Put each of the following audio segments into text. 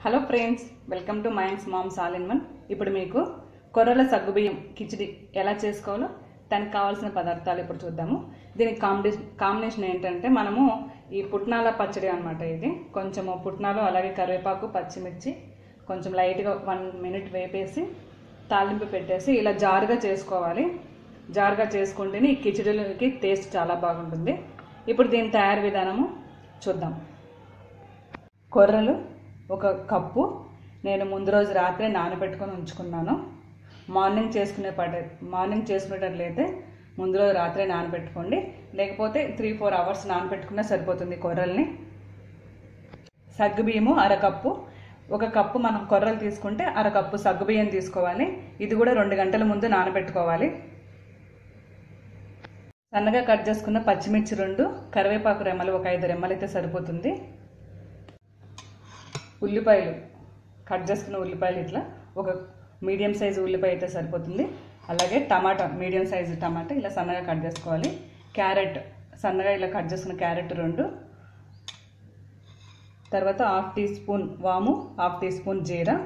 hello friends welcome to minds moms all in one ఇప్పుడు మీకు కొర్రల సగ్గుబియ్యం కిచిడి ఎలా చేసుకోవాలో దానికి కావాల్సిన పదార్థాలు ఇప్పుడు చూద్దాము దీనికి కాంబినేషన్ కాంబినేషన్ ఏంటంటే మనము ఈ పుట్నాల పచ్చడి అనమాట ఇది కొంచెము పుట్నాలు అలాగే కరివేపాకు పచ్చిమిర్చి కొంచెం లైట్గా వన్ మినిట్ వేపేసి తాలింపు పెట్టేసి ఇలా జారుగా చేసుకోవాలి జారుగా చేసుకుంటేనే ఈ కిచిడిలోకి టేస్ట్ చాలా బాగుంటుంది ఇప్పుడు దీని తయారు విధానము చూద్దాం కొర్రలు ఒక కప్పు నేను ముందు రోజు రాత్రి నానబెట్టుకొని ఉంచుకున్నాను మార్నింగ్ చేసుకునే పట మార్నింగ్ చేసుకునేటట్లయితే ముందు రోజు రాత్రే నానబెట్టుకోండి లేకపోతే త్రీ ఫోర్ అవర్స్ నానబెట్టుకున్నా సరిపోతుంది కొర్రల్ని సగ్గుబియ్యము అరకప్పు ఒక కప్పు మనం కొర్రలు తీసుకుంటే అరకప్పు సగ్గుబియ్యం తీసుకోవాలి ఇది కూడా రెండు గంటల ముందు నానబెట్టుకోవాలి సన్నగా కట్ చేసుకున్న పచ్చిమిర్చి రెండు కరివేపాకు రెమ్మలు ఒక ఐదు రెమ్మలు అయితే సరిపోతుంది ఉల్లిపాయలు కట్ చేసుకున్న ఉల్లిపాయలు ఇట్లా ఒక మీడియం సైజు ఉల్లిపాయ అయితే సరిపోతుంది అలాగే టమాటా మీడియం సైజు టమాటా ఇలా సన్నగా కట్ చేసుకోవాలి క్యారెట్ సన్నగా ఇలా కట్ చేసుకున్న క్యారెట్ రెండు తర్వాత హాఫ్ టీ స్పూన్ వాము హాఫ్ టీ స్పూన్ జీరా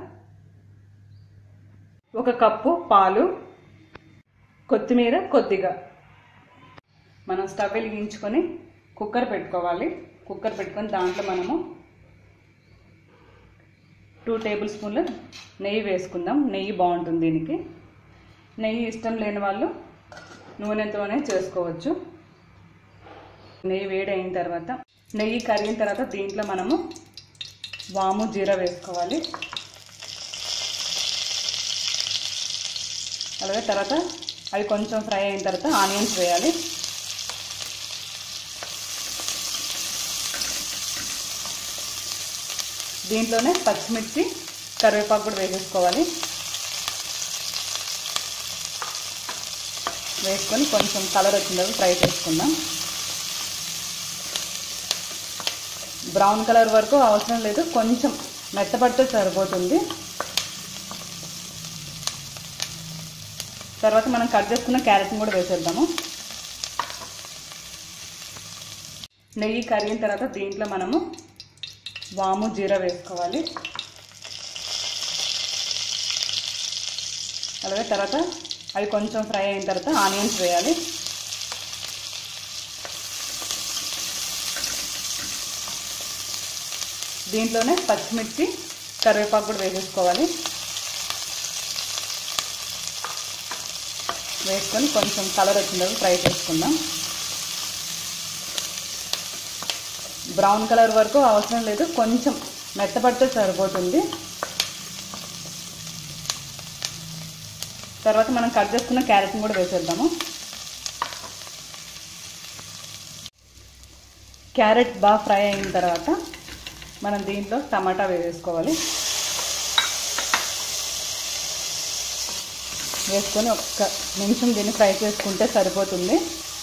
ఒక కప్పు పాలు కొత్తిమీర కొద్దిగా మనం స్టవ్ వెలిగించుకొని కుక్కర్ పెట్టుకోవాలి కుక్కర్ పెట్టుకొని దాంట్లో మనము టూ టేబుల్ స్పూన్లు నెయ్యి వేసుకుందాం నెయ్యి బాగుంటుంది దీనికి నెయ్యి ఇష్టం లేని వాళ్ళు నూనెతోనే చేసుకోవచ్చు నెయ్యి వేడి అయిన తర్వాత నెయ్యి కరిగిన తర్వాత దీంట్లో మనము వాము జీరా వేసుకోవాలి అలాగే తర్వాత అవి కొంచెం ఫ్రై అయిన తర్వాత ఆనియన్స్ వేయాలి దీంట్లోనే పచ్చిమిర్చి కరివేపాకు కూడా వేసేసుకోవాలి వేసుకొని కొంచెం కలర్ వచ్చిన ఫ్రై చేసుకుందాం బ్రౌన్ కలర్ వరకు అవసరం లేదు కొంచెం మెత్తపడితే సరిపోతుంది తర్వాత మనం కట్ చేసుకున్న క్యారెట్ని కూడా వేసేద్దాము నెయ్యి కరిగిన తర్వాత దీంట్లో మనము వాము జీరా వేసుకోవాలి అలాగే తర్వాత అవి కొంచెం ఫ్రై అయిన తర్వాత ఆనియన్స్ వేయాలి దీంట్లోనే పచ్చిమిర్చి కరివేపాకు కూడా వేసేసుకోవాలి వేసుకొని కొంచెం కలర్ వచ్చిన ఫ్రై చేసుకుందాం బ్రౌన్ కలర్ వరకు అవసరం లేదు కొంచెం మెత్తపడితే సరిపోతుంది తర్వాత మనం కట్ చేసుకున్న క్యారెట్ని కూడా వేసేద్దాము క్యారెట్ బాగా ఫ్రై అయిన తర్వాత మనం దీంట్లో టమాటా వేసుకోవాలి వేసుకొని ఒక్క నిమిషం దీన్ని ఫ్రై చేసుకుంటే సరిపోతుంది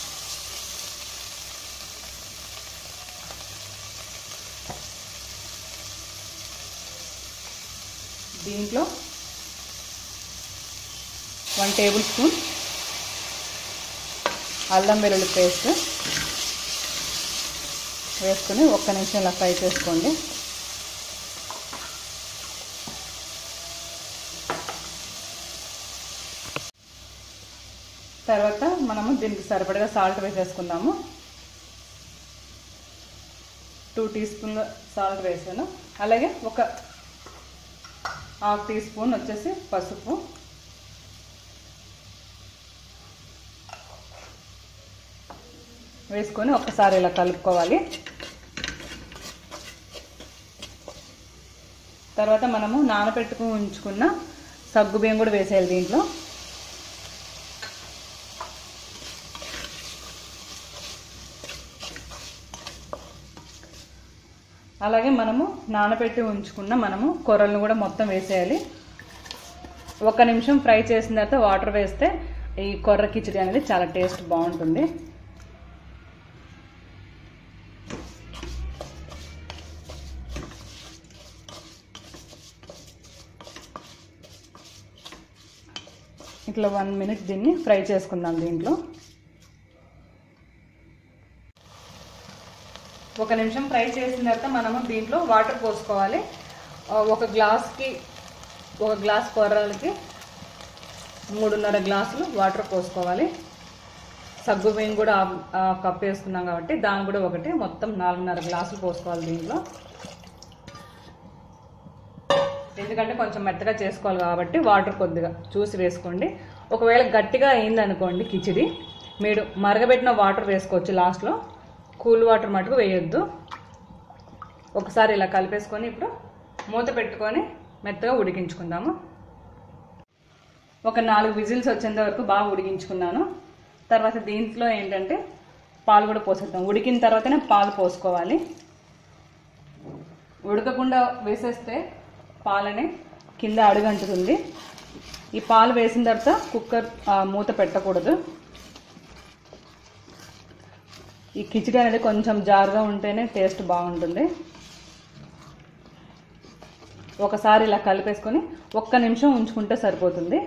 దీంట్లో వన్ టేబుల్ స్పూన్ అల్లం వెల్లుల్లి పేస్ట్ వేసుకొని ఒక్క నిమిషం ఇలా ఫ్రై చేసుకోండి తర్వాత మనము దీనికి సరిపడగా సాల్ట్ వేసేసుకుందాము టూ టీ స్పూన్ల సాల్ట్ వేసాను అలాగే ఒక హాఫ్ టీ స్పూన్ వచ్చేసి పసుపు వేసుకొని ఒక్కసారి ఇలా కలుపుకోవాలి తర్వాత మనము నానబెట్టుకుని ఉంచుకున్న సగ్గు బియ్యం కూడా వేసేయాలి దీంట్లో అలాగే మనము నానబెట్టి ఉంచుకున్న మనము కూరలను కూడా మొత్తం వేసేయాలి ఒక నిమిషం ఫ్రై చేసిన తర్వాత వాటర్ వేస్తే ఈ కొర్ర కిచడి అనేది చాలా టేస్ట్ బాగుంటుంది ఇట్లా వన్ మినిట్ దీన్ని ఫ్రై చేసుకుందాం దీంట్లో ఒక నిమిషం ఫ్రై చేసిన తర్వాత మనము దీంట్లో వాటర్ పోసుకోవాలి ఆ, ఒక గ్లాస్కి ఒక గ్లాస్ కొర్రలకి మూడున్నర గ్లాసులు వాటర్ పోసుకోవాలి సగ్గు బియ్యం కూడా ఆ- ఆ కప్ వేసుకున్నాం కాబట్టి దాని కూడా ఒకటి మొత్తం నాలుగున్నర గ్లాసులు పోసుకోవాలి దీంట్లో ఎందుకంటే కొంచెం మెత్తగా చేసుకోవాలి కాబట్టి వాటర్ కొద్దిగా చూసి వేసుకోండి ఒకవేళ గట్టిగా అయిందనుకోండి కిచిడి మీరు మరగబెట్టిన వాటర్ వేసుకోవచ్చు లాస్ట్లో కూల్ వాటర్ మటుకు వేయొద్దు ఒకసారి ఇలా కలిపేసుకొని ఇప్పుడు మూత పెట్టుకొని మెత్తగా ఉడికించుకుందాము ఒక నాలుగు విజిల్స్ వచ్చేంత వరకు బాగా ఉడికించుకున్నాను తర్వాత దీంట్లో ఏంటంటే పాలు కూడా పోసేద్దాం ఉడికిన తర్వాతనే పాలు పోసుకోవాలి ఉడకకుండా వేసేస్తే పాలని కింద అడుగంటుతుంది ఈ పాలు వేసిన తర్వాత కుక్కర్ ఆ, మూత పెట్టకూడదు ఈ కిచిడి అనేది కొంచెం జారుగా ఉంటేనే టేస్ట్ బాగుంటుంది ఒకసారి ఇలా కలిపేసుకొని ఒక్క నిమిషం ఉంచుకుంటే సరిపోతుంది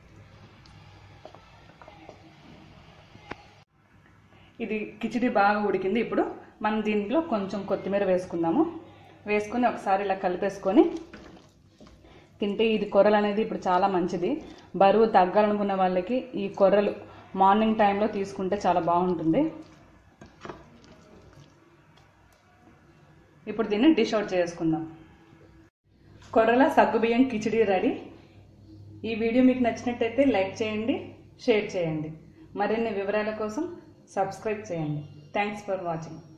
ఇది కిచిడి బాగా ఉడికింది ఇప్పుడు మనం దీంట్లో కొంచెం కొత్తిమీర వేసుకుందాము వేసుకొని ఒకసారి ఇలా కలిపేసుకొని తింటే ఇది కొర్రలు అనేది ఇప్పుడు చాలా మంచిది బరువు తగ్గాలనుకున్న వాళ్ళకి ఈ కొర్రలు మార్నింగ్ టైంలో తీసుకుంటే చాలా బాగుంటుంది ఇప్పుడు దీన్ని డిష్ అవుట్ చేసుకుందాం కొర్రల సగ్గుబియ్యం కిచిడి రెడీ ఈ వీడియో మీకు నచ్చినట్టయితే లైక్ చేయండి షేర్ చేయండి మరిన్ని వివరాల కోసం సబ్స్క్రైబ్ చేయండి థ్యాంక్స్ ఫర్ వాచింగ్